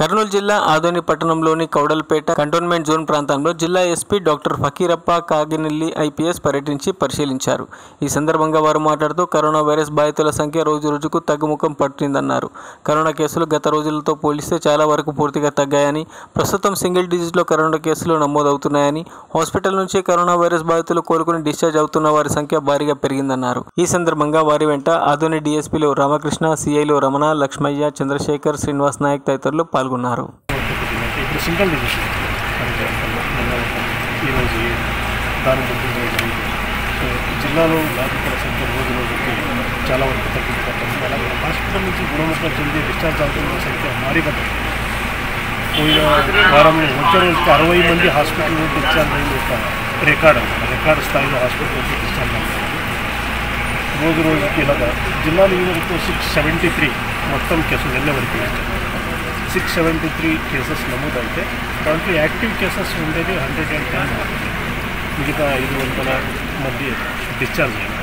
కర్నూలు జిల్లా ఆదోని పట్టణంలోని కౌడల్పేట cantonment zone ప్రాంతంలో జిల్లా SP doctor Fakirappa Kaginelli IPS పర్యటించి పరిశీలించారు ఈ సందర్భంగా వారు మాట్లాడుతూ కరోనా వైరస్ బాధితుల సంఖ్య రోజు రోజుకు తగ్గుముఖం పట్టిందన్నారు కరోనా కేసులు గత రోజులతో పోలిస్తే చాలా వరకు పూర్తిగా తగ్గాయని ప్రస్తుతం సింగిల్ డిజిట్లో కరోనా కేసులు నమోదవుతున్నాయని హాస్పిటల్ నుంచి కరోనా వైరస్ బాధితులు కోలుకుని డిశ్చార్జ్ అవుతున్న వారి సంఖ్య భారీగా పెరిగిందన్నారు ఈ సందర్భంగా వారి వెంట ఆదోని డీఎస్పీలు రామకృష్ణ సిఐలు రమణ లక్ష్మయ్య చంద్రశేఖర్ శ్రీనివాస్ నాయక్ తదితరులు పాల్గొన్నారు ఇప్పుడు సింగిల్ డిజిషన్ ఫర్ ఎగ్జాంపుల్ నిన్న ఈరోజు దాని ముందు రోజు సో జిల్లాలో బాధితుల సంఖ్య రోజు రోజుకి చాలా వరకు తగ్గిపోతుంది అలాగే హాస్పిటల్ నుంచి గుణముఖం చెంది డిశ్చార్జ్ అవుతున్న సంఖ్య భారీగా తగ్గింది పోయిన వారంలో వచ్చే రోజుకి అరవై మంది హాస్పిటల్ నుంచి డిశ్చార్జ్ అయిన ఒక రికార్డ్ అన్నమాట రికార్డ్ స్థాయిలో హాస్పిటల్ నుంచి డిశ్చార్జ్ అవుతుంది రోజు రోజుకి ఇలాగా జిల్లాలో ఈ వరకు సిక్స్ సెవెంటీ త్రీ మొత్తం కేసులు నిన్న వరకు సిక్స్ సెవెంటీ త్రీ కేసెస్ నమోదైతే దాంట్లో యాక్టివ్ కేసెస్ ఉండేది హండ్రెడ్ అండ్ టెన్ మిగతా ఐదు వందల మంది డిశ్చార్జ్ అయ్యారు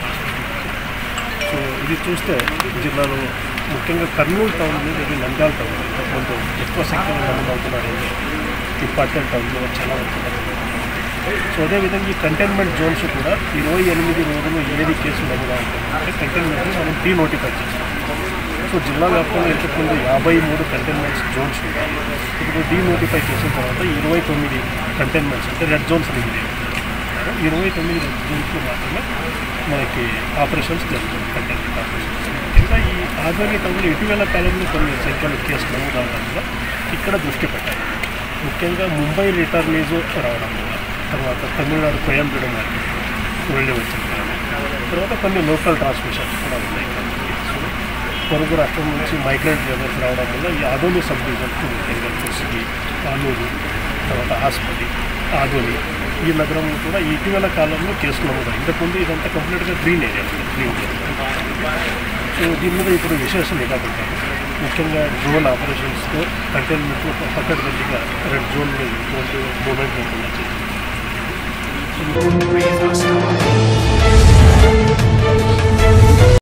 సో ఇది చూస్తే జిల్లాలో ముఖ్యంగా కర్నూలు టౌన్ మీద ఇది నంద్యాల టౌన్ కొంచెం ఎక్కువ సంఖ్యలో నమోదవుతున్నారండి ఇంపార్టెంట్ టౌన్లో చాలా వరకు తగ్గింది. సో అదేవిధంగా ఈ కంటైన్మెంట్ జోన్స్ కూడా ఇరవై ఎనిమిది రోజులు ఏది కేసులు నమోదవుతుంది కంటైన్మెంట్ మనం డీ నోటిఫై చేస్తాం సో జిల్లా వ్యాప్తంగా ఇంతకుముందు యాభై మూడు కంటైన్మెంట్స్ జోన్స్ ఉన్నాయి ఇప్పుడు డీ నోటిఫై చేసిన తర్వాత ఇరవై తొమ్మిది కంటైన్మెంట్స్ అంటే రెడ్ జోన్స్ అనేది ఇరవై తొమ్మిది రెడ్ జోన్స్లో మాత్రమే మనకి ఆపరేషన్స్ జరుగుతుంది కంటైన్మెంట్ ఆపరేషన్స్ ఇంకా ఈ ఆధునిక టౌన్లో ఇటీవల కాలంలో కొన్ని సంఖ్యలో కేసులు నమోదవడం వల్ల ఇక్కడ దృష్టి పెట్టాలి ముఖ్యంగా ముంబై రిటర్నీస్ రావడం వల్ల తర్వాత తమిళనాడు కోయంబేడు మార్కెట్ వెళ్ళి వచ్చింది తర్వాత కొన్ని లోకల్ ట్రాన్స్మిషన్స్ కూడా ఉన్నాయి సో పొరుగు రాష్ట్రం నుంచి మైగ్రెంట్ లేబర్స్ రావడం వల్ల ఈ ఆదోని సబ్ డివిజన్ ముఖ్యంగా కుసిగి ఆలూరు తర్వాత ఆస్పతి ఆదోని ఈ నగరంలో కూడా ఈ ఇటీవల కాలంలో కేసులు నమోదు ఇంతకుముందు ఇదంతా కంప్లీట్గా గ్రీన్ ఏరియా గ్రీన్ సో దీని మీద ఇప్పుడు విశేష నిఘా పెట్టారు ముఖ్యంగా డ్రోన్ ఆపరేషన్స్తో కంటైన్మెంట్లో పక్కడగట్టిగా రెడ్ జోన్ మూమెంట్ లేకుండా చేసింది